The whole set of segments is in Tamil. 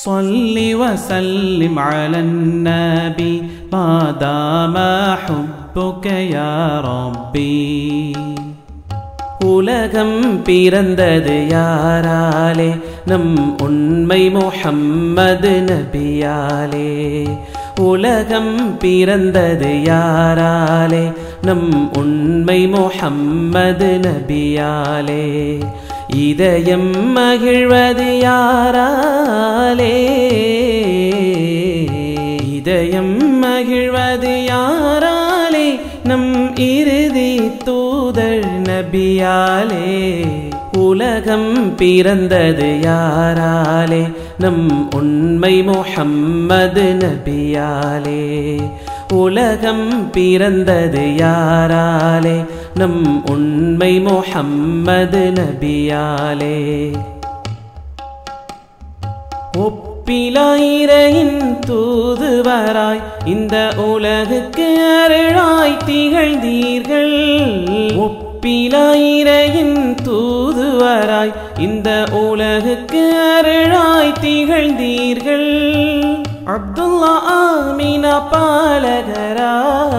صل وسلم على النبي ما دام حبك يا ربي உலகம் பிறந்தது யாராலே நம் உண்மை முஹம்மது நபியாலே உலகம் பிறந்தது யாராலே நம் உண்மை முஹம்மது நபியாலே இதயம் மகிழ்வது யாராலே இதயம் மகிழ்வது யாராலே நம் இறுதி தூதர் நபியாலே உலகம் பிறந்தது யாராலே நம் உண்மை முஹம்மது நபியாலே உலகம் பிறந்தது யாராலே நம் உண்மை முஹம்மது நபியாலே ஒப்பிலாயிரையின் தூதுவராய் இந்த உலகுக்கு அருளாய் திகழ்ந்தீர்கள் ஒப்பிலாயிரையின் தூதுவராய் இந்த உலகுக்கு அருளாய் திகழ்ந்தீர்கள் அப்துல்லா ஆமீனா பாலகரா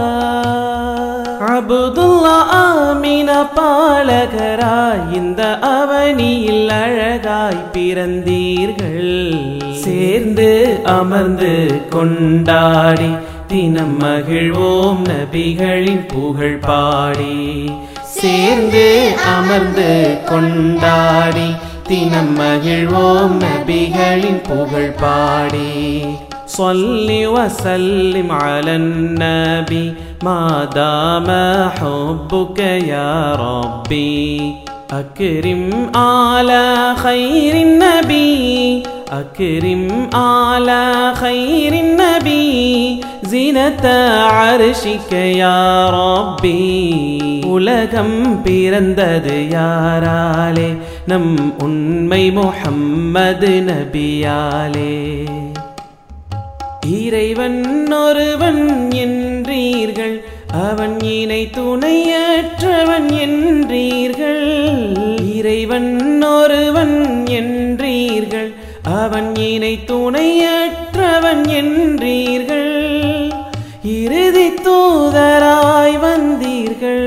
அபுதுல்லா ஆமீனா பாலகரா இந்த அவனியில் அழகாய் பிறந்தீர்கள் சேர்ந்து அமர்ந்து கொண்டாடி தினம் மகிழ்வோம் நபிகளின் புகழ் பாடி சேர்ந்து அமர்ந்து கொண்டாடி தினம் மகிழ்வோம் நபிகளின் புகழ் பாடி صل وسلم على النبي ما دام حبك يا ربي أكرم على خير النبي أكرم على خير النبي زينة عرشك يا ربي உலகம் பிறந்தது யாராலே நம் உண்மை முஹம்மது நபியாலே இறைவன் ஒருவன் என்றீர்கள் அவன் இணை துணையற்றவன் என்றீர்கள் இறைவன் ஒருவன் என்றீர்கள் அவன் இணை துணையற்றவன் என்றீர்கள் இறுதி தூதராய் வந்தீர்கள்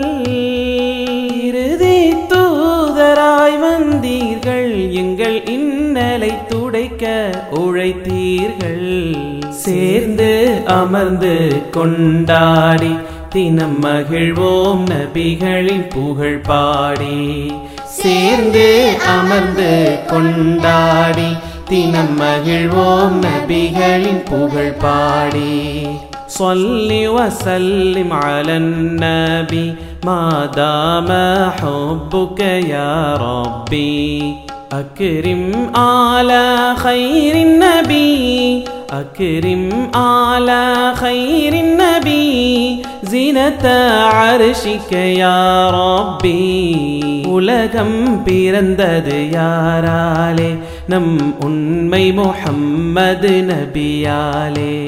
இறுதி தூதராய் வந்தீர்கள் எங்கள் இன்னலை துடைக்க உழைத்தீர்கள் சேர்ந்து அமர்ந்து கொண்டாடி தினம் மகிழ்வோம் நபிகளின் புகழ் பாடி சேர்ந்து அமர்ந்து கொண்டாடி தினம் மகிழ்வோம் நபிகளின் புகழ் பாடி صل وسلم على النبي ما دام حبك يا ربي أكرم على خير النبي أكرم على خير النبي زينة عرشك يا ربي உலகம் பிறந்தது யாராலே நம் உண்மை முஹம்மது நபியாலே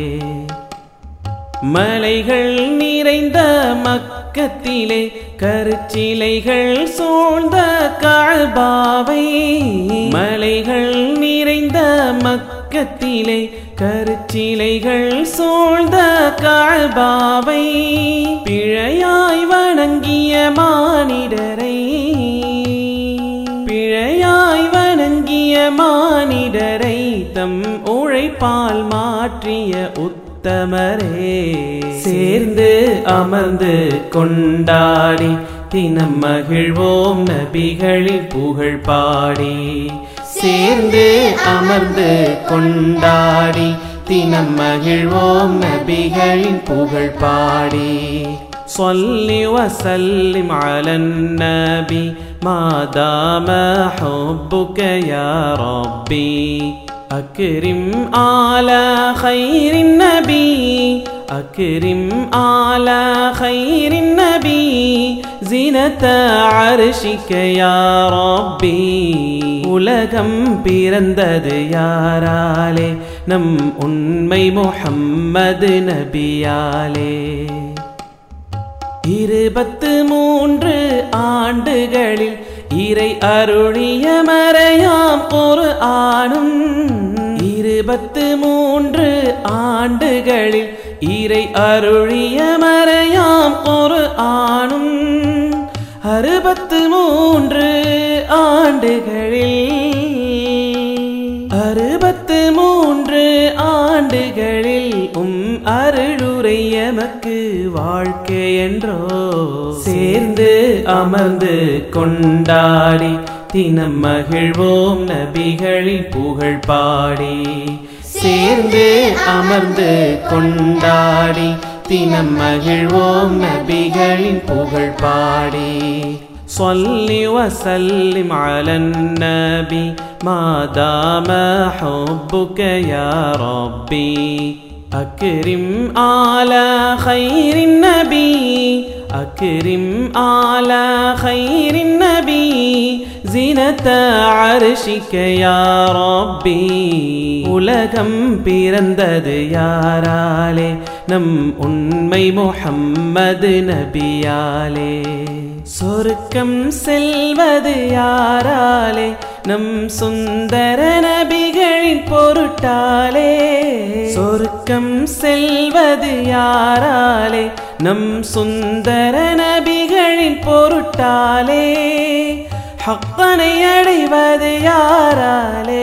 மலைகள் நிறைந்த மக்கத்திலே கருச்சிலைகள் சூழ்ந்த காழ்பாவை மலைகள் நிறைந்த மக்கத்திலே கருச்சிலைகள் சூழ்ந்த காழ்பாவை பிழையாய் வணங்கிய மானிடரை பிழையாய் வணங்கிய மானிடரை தம் உழைப்பால் மாற்றிய உத்தமரே சேர்ந்து அமர்ந்து கொண்டாடி தினம் மகிழ்வோம் நபிகளின் புகழ் பாடி சேர்ந்து அமர்ந்து கொண்டாடி தினம் மகிழ்வோம் நபிகளின் புகழ் பாடி صل وسلم على النبي ما دام حبك يا ربي أكرم على خير النبي أكرم على خير النبي زينة عرشك يا ربي உலகம் பிறந்தது யாராலே நம் உண்மை முஹம்மது நபியாலே இருபத்து மூன்று ஆண்டுகளில் இறை அருளிய மறையாம் ஒரு ஆணும் இருபத்து மூன்று ஆண்டுகளில் இறை அருளிய மறையாம் ஒரு ஆணும் அறுபத்து மூன்று ஆண்டுகளில் அறுபத்து மூன்று ஆண்டுகளில் உம் அருளுரை எமக்கு வாழ்க்கை என்றோ சேர்ந்து அமர்ந்து கொண்டாடி தினம் மகிழ்வோம் நபிகளின் புகழ் பாடி சேர்ந்து அமர்ந்து கொண்டாடி தினம் மகிழ்வோம் நபிகளின் புகழ் பாடி صل وسلم على النبي ما دام حبك يا ربي أكرم على خير النبي أكرم على خير النبي زينة عرشك يا ربي உலகம் பிறந்தது யாராலே நம் உண்மை முஹம்மது நபியாலே சொருக்கம் செல்வது யாராலே நம் சுந்தர நபிகளின் பொருட்டாலே சொருக்கம் செல்வது யாராலே நம் சுந்தர நபிகளின் பொருட்டாலே ஹப்பனை அடைவது யாராலே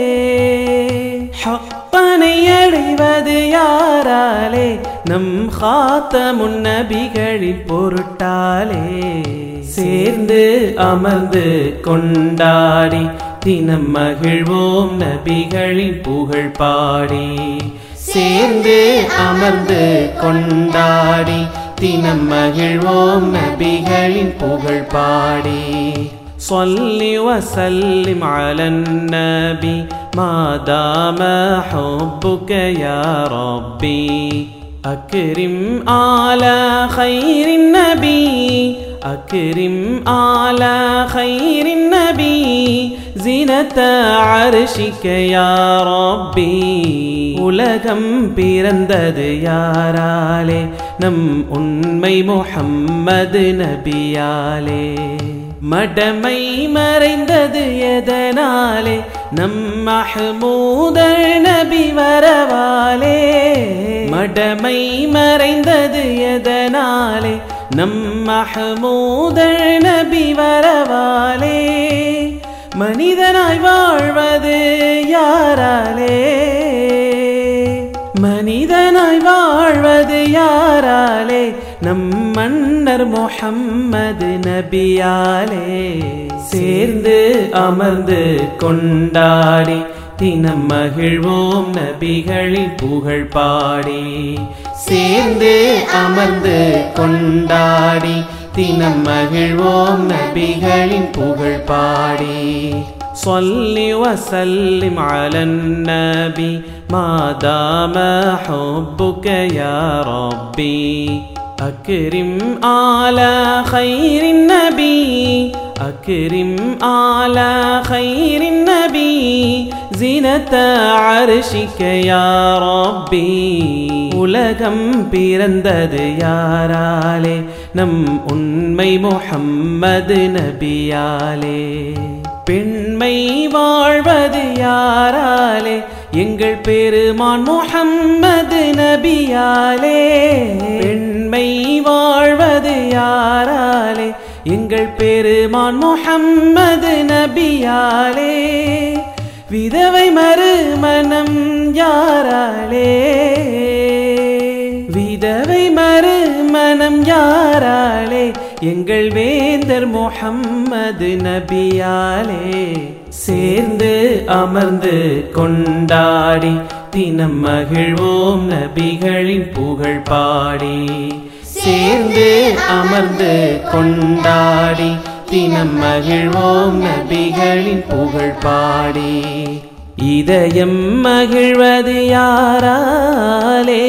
ஹப்பனை அடைவது யாராலே நம் காத்த முன்னபிகளின் பொருட்டாலே சேர்ந்து அமர்ந்து கொண்டாடி தினம் மகிழ்வோம் நபிகளின் புகழ் பாடி சேர்ந்து அமர்ந்து கொண்டாடி தினம் மகிழ்வோம் நபிகளின் புகழ் பாடி صل وسلم على النبي ما دام حبك يا ربي أكرم على خير النبي أكرم على خير النبي زينة عرشك يا ربي உலகம் பிறந்தது யாராலே நம் உண்மை முஹம்மது நபியாலே மடமை மறைந்தது எதனாலே நம் மஹமூதர் நபி வரவாலே மடமை மறைந்தது எதனாலே நம் மஹமூதர் நபி வரவாலே மனிதனாய் வாழ்வது யாராலே மனிதனாய் வாழ்வது யாராலே நம் மன்னர் முஹம்மது நபியாலே சேர்ந்து அமர்ந்து கொண்டாடி தினம் மகிழ்வோம் நபிகளின் புகழ் பாடி சேர்ந்து அமர்ந்து கொண்டாடி தினம் மகிழ்வோம் நபிகளின் புகழ் பாடி صل وسلم على النبي ما دام حبك يا ربي أكرم على خير النبي أكرم على خير النبي زينة عرشك يا ربي உலகம் பிறந்தது யாராலே நம் உண்மை முஹம்மது நபியாலே பெண்மை வாழ்வது யாராலே எங்கள் பெருமான் முஹம்மது நபியாலே பெண்மை வாழ்வது யாராலே எங்கள் பெருமான் முஹம்மது நபியாலே விதவை மறுமணம் யாராலே விதவை மறுமணம் யாராலே எங்கள் வேந்தர் முஹம்மது நபியாலே சேர்ந்து அமர்ந்து கொண்டாடி தினம் மகிழ்வோம் நபிகளின் புகழ் பாடி சேர்ந்து அமர்ந்து கொண்டாடி தினம் மகிழ்வோம் நபிகளின் புகழ் பாடி இதயம் மகிழ்வது யாராலே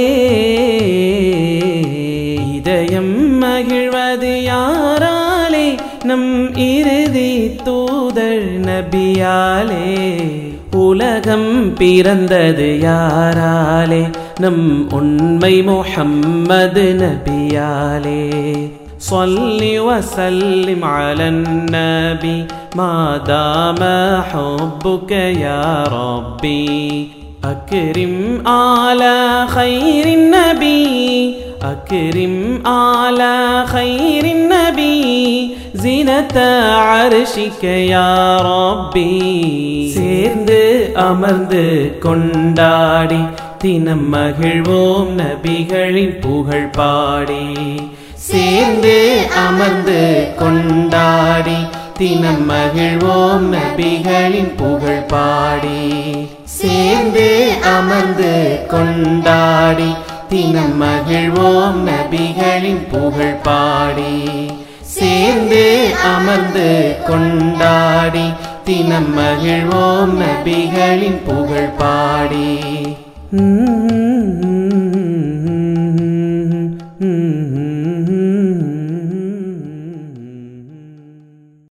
இதயம் மகிழ்வது யாராலே நம் இறுதி தூதர் நபியாலே உலகம் பிறந்தது யாராலே நம் உண்மை முஹம்மது நபியாலே صل وسلم على النبي ما دام حبك يا ربي أكرم على خير النبي أكرم على خير النبي زينة عرشك يا ربي சேர்ந்து அமர்ந்து கொண்டாடி தினம் மகிழ்வோம் நபிகளின் புகழ் பாடி சேர்ந்து அமர்ந்து கொண்டாடி தினம் மகிழ்வோம் நபிகளின் புகழ் பாடி சேர்ந்து அமர்ந்து கொண்டாடி தினம் மகிழ்வோம் நபிகளின் புகழ் பாடி சேர்ந்து அமர்ந்து கொண்டாடி தினம் மகிழ்வோம் நபிகளின் புகழ் பாடி உம்